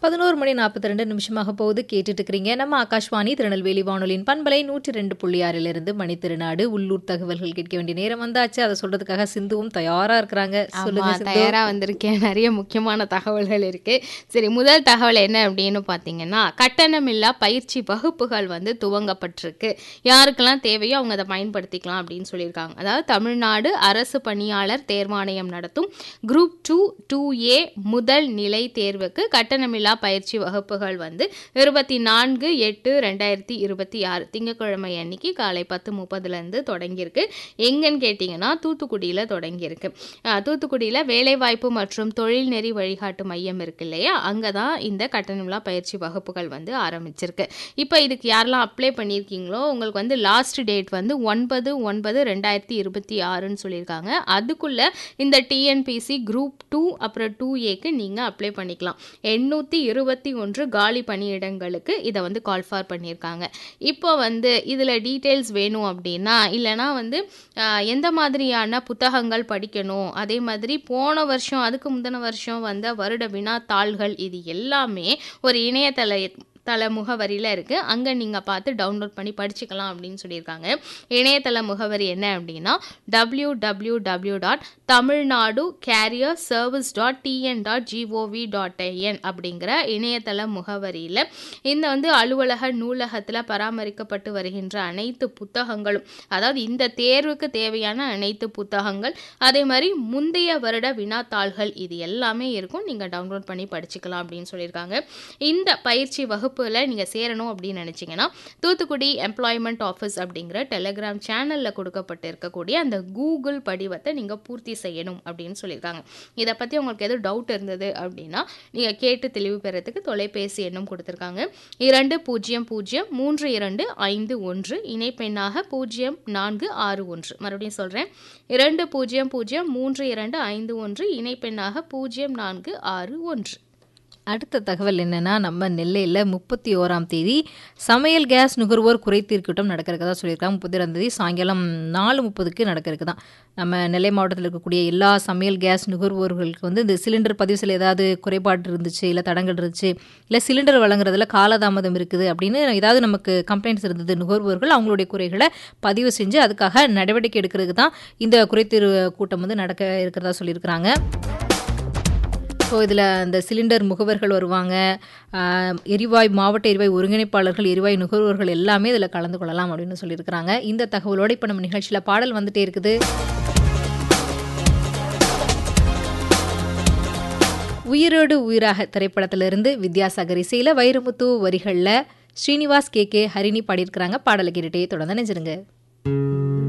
பதினோரு மணி நாற்பத்தி ரெண்டு நிமிஷமாக போகுது கேட்டுட்டு இருக்கிறீங்க நம்ம ஆகாஷ்வாணி திருநெல்வேலி வானொலியின் பண்பலை நூற்றி ரெண்டு புள்ளி ஆறிலிருந்து மணி திருநாடு உள்ளூர் தகவல்கள் கேட்க வேண்டிய நேரம் வந்தாச்சு அதை சொல்றதுக்காக சிந்துவும் தயாரா இருக்கிறாங்க ஆமா சொல்லுங்க சிந்து தயாரா வந்திருக்கேன் நிறைய முக்கியமான தகவல்கள் இருக்கு சரி முதல் தகவல் என்ன அப்படின்னு பார்த்தீங்கன்னா கட்டணமில்லா பயிற்சி வகுப்புகள் வந்து துவங்கப்பட்டிருக்கு யாருக்கெல்லாம் தேவையோ அவங்க அதை பயன்படுத்திக்கலாம் அப்படின்னு சொல்லியிருக்காங்க அதாவது தமிழ்நாடு அரசு பணியாளர் தேர்வாணையம் நடத்தும் குரூப் டூ டூ ஏ முதல் நிலை தேர்வுக்கு கட்டணமில்லா பயிற்சி வகுப்புகள் வந்து இருபத்தி நான்கு எட்டு ரெண்டாயிரத்தி இருபத்தி ஆறு திங்கட்கிழமை அன்னைக்கு காலை பத்து முப்பதுலேருந்து தொடங்கியிருக்கு எங்கன்னு கேட்டிங்கன்னா தூத்துக்குடியில் தொடங்கியிருக்கு அஹ், தூத்துக்குடியில் வேலைவாய்ப்பு மற்றும் தொழில்நெறி வழிகாட்டு மையம் இருக்கு இல்லையா அங்கே தான் இந்த கட்டணமில்லா பயிற்சி வகுப்புகள் வந்து ஆரம்பிச்சிருக்கு இப்போ இதுக்கு யாரெல்லாம் அப்ளை பண்ணியிருக்கீங்களோ உங்களுக்கு வந்து லாஸ்ட் டேட் வந்து ஒன்பது ஒன்பது ரெண்டாயிரத்தி இருபத்தி ஆறுன்னு சொல்லியிருக்காங்க அதுக்குள்ளே இந்த டிஎன்பிசி குரூப் டூ அப்புறம் டூ ஏக்கு நீங்கள் அப்ளை பண்ணிக்கலாம் எண்ணூற்றி இருபத்தி ஒன்று காலி பணியிடங்களுக்கு இதை வந்து கால் ஃபார் பண்ணியிருக்காங்க இப்போ வந்து இதில் டீட்டெயில்ஸ் வேணும் அப்படின்னா இல்லைனா வந்து ஆஹ், எந்த மாதிரியான புத்தகங்கள் படிக்கணும் அதே மாதிரி போன வருஷம் அதுக்கு முந்தின வருஷம் வந்த வருட வினாத்தாள்கள் இது எல்லாமே ஒரு இணையதள தள முகவரியில் இருக்குது அங்கே நீங்கள் பார்த்து டவுன்லோட் பண்ணி படிச்சுக்கலாம் அப்படின்னு சொல்லியிருக்காங்க இணையதள முகவரி என்ன அப்படின்னா W W W dot Tamilnadu career service dot TN dot GOV dot IN அப்படிங்கிற இணையதள முகவரியில் இந்த வந்து அலுவலக நூலகத்தில் பராமரிக்கப்பட்டு வருகின்ற அனைத்து புத்தகங்களும் அதாவது இந்த தேர்வுக்கு தேவையான அனைத்து புத்தகங்கள் அதே மாதிரி முந்தைய வருட வினாத்தாள்கள் இது எல்லாமே இருக்கும் நீங்கள் டவுன்லோட் பண்ணி படிச்சுக்கலாம் அப்படின்னு சொல்லியிருக்காங்க இந்த பயிற்சி வகுப்புல நீங்கள் சேரணும் அப்படின்னு நினச்சிங்கன்னா தூத்துக்குடி எம்ப்ளாய்மெண்ட் ஆஃபீஸ் அப்படிங்கிற டெலிகிராம் சேனலில் கொடுக்கப்பட்டு இருக்கக்கூடிய அந்த கூகுள் படிவத்தை நீங்கள் பூர்த்தி செய்யணும் அப்படின்னு சொல்லியிருக்காங்க இதை பற்றி உங்களுக்கு எதுவும் டவுட் இருந்தது அப்படின்னா நீங்கள் கேட்டு தெளிவு பெறத்துக்கு தொலைபேசி எண்ணும் கொடுத்துருக்காங்க இரண்டு பூஜ்ஜியம் பூஜ்ஜியம் மூன்று இரண்டு ஐந்து ஒன்று இணைப்பெண்ணாக பூஜ்ஜியம் நான்கு ஆறு ஒன்று மறுபடியும் சொல்கிறேன் இரண்டு பூஜ்ஜியம் பூஜ்ஜியம் மூன்று இரண்டு ஐந்து ஒன்று இணைப்பெண்ணாக பூஜ்ஜியம் நான்கு ஆறு ஒன்று அடுத்த தகவல் என்னன்னா நம்ம நெல்லையில் முப்பத்தி ஓராம் தேதி சமையல் கேஸ் நுகர்வோர் குறைதீர் கூட்டம் நடக்க இருக்கதா சொல்லியிருக்காங்க முப்பத்தி தேதி சாயங்காலம் நாலு முப்பதுக்கு நடக்க இருக்குதான் நம்ம நெல்லை மாவட்டத்தில் இருக்கக்கூடிய எல்லா சமையல் கேஸ் நுகர்வோர்களுக்கு வந்து இந்த சிலிண்டர் பதிவு செய்ய ஏதாவது குறைபாடு இருந்துச்சு இல்லை தடங்கள் இருந்துச்சு இல்லை சிலிண்டர் வழங்குறதுல காலதாமதம் இருக்குது அப்படின்னு ஏதாவது நமக்கு கம்ப்ளைண்ட்ஸ் இருந்தது நுகர்வோர்கள் அவங்களுடைய குறைகளை பதிவு செஞ்சு அதுக்காக நடவடிக்கை எடுக்கிறதுக்கு தான் இந்த குறைதீர் கூட்டம் வந்து நடக்க இருக்கிறதா சொல்லியிருக்கிறாங்க ஸோ இதில் அந்த சிலிண்டர் முகவர்கள் வருவாங்க ஆஹ், எரிவாயு மாவட்ட எரிவாயு ஒருங்கிணைப்பாளர்கள் எரிவாயு நுகர்வோர்கள் எல்லாமே இதில் கலந்து கொள்ளலாம் அப்படின்னு சொல்லியிருக்கிறாங்க இந்த தகவலோடு இப்போ நம்ம நிகழ்ச்சியில் பாடல் வந்துட்டே இருக்குது உயிரோடு உயிராக திரைப்படத்திலிருந்து வித்யாசாகர் இசையில் வைரமுத்து வரிகளில் ஸ்ரீனிவாஸ் கே கே ஹரிணி பாடியிருக்கிறாங்க பாடலை கேட்டுட்டே தொடர்ந்து நினைச்சிருங்க